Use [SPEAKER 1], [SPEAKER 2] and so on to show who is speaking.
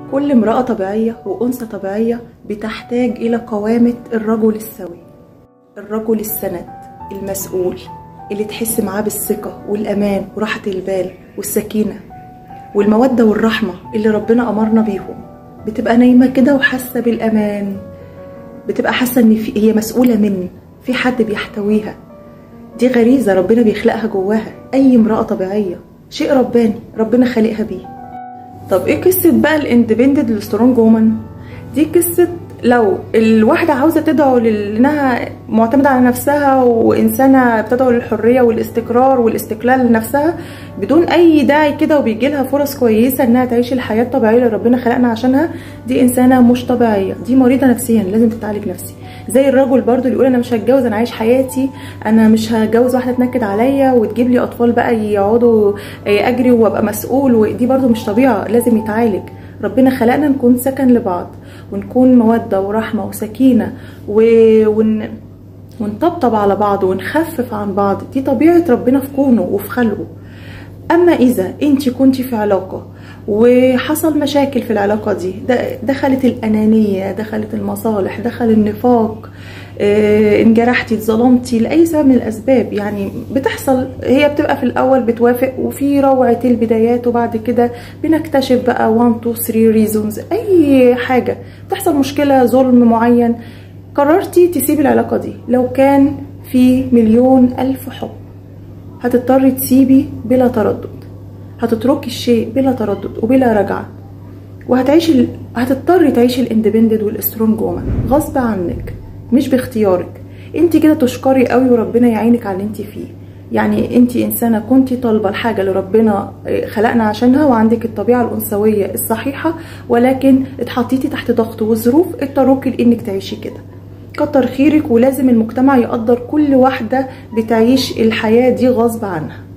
[SPEAKER 1] كل امرأة طبيعية وأنثى طبيعية بتحتاج إلى قوامة الرجل السوي الرجل السند المسؤول اللي تحس معاه بالثقة والأمان وراحة البال والسكينة والمودة والرحمة اللي ربنا أمرنا بيهم بتبقى نايمة كده وحاسة بالأمان بتبقى حاسة إن في هي مسؤولة من في حد بيحتويها دي غريزة ربنا بيخلقها جواها أي امرأة طبيعية شيء رباني ربنا خالقها بيه طب ايه قصة بقى الاندبندنت السترونج وومن دي قصة لو الواحدة عاوزة تدعو لانها معتمدة على نفسها وانسانة بتدعو للحرية والاستقرار والاستقلال لنفسها بدون اي داعي كده وبيجي لها فرص كويسة انها تعيش الحياة الطبيعية اللي ربنا خلقنا عشانها دي انسانة مش طبيعية دي مريضة نفسيا لازم تتعالج نفسي زي الرجل برضو اللي يقول انا مش هتجوز انا عايش حياتي انا مش هتجوز واحده تنكد عليا وتجيب لي اطفال بقى يقعدوا اجري وابقى مسؤول ودي برضو مش طبيعه لازم يتعالج ربنا خلقنا نكون سكن لبعض ونكون موده ورحمه وسكينه و... ون... ونطبطب على بعض ونخفف عن بعض دي طبيعه ربنا في كونه وفي خلقه اما اذا انت كنت في علاقه وحصل مشاكل في العلاقة دي دخلت الأنانية دخلت المصالح دخل النفاق اه انجرحتي اتظلمتي لأي سبب من الأسباب يعني بتحصل هي بتبقى في الأول بتوافق وفي روعة البدايات وبعد كده بنكتشف بقى 1 2 3 ريزونز أي حاجة بتحصل مشكلة ظلم معين قررتي تسيبي العلاقة دي لو كان في مليون ألف حب هتضطري تسيبي بلا تردد هتتركي الشيء بلا تردد وبلا رجعه وهتعيشي ال... هتضطري تعيشي الاندبندنت والاسترونج وومن غصب عنك مش باختيارك انت كده تشكري قوي وربنا يعينك على اللي انت فيه يعني انت انسانه كنتي طالبه الحاجه اللي ربنا خلقنا عشانها وعندك الطبيعه الانثويه الصحيحه ولكن اتحطيتي تحت ضغط وظروف اضطروكي لانك تعيشي كده كتر خيرك ولازم المجتمع يقدر كل واحده بتعيش الحياه دي غصب عنها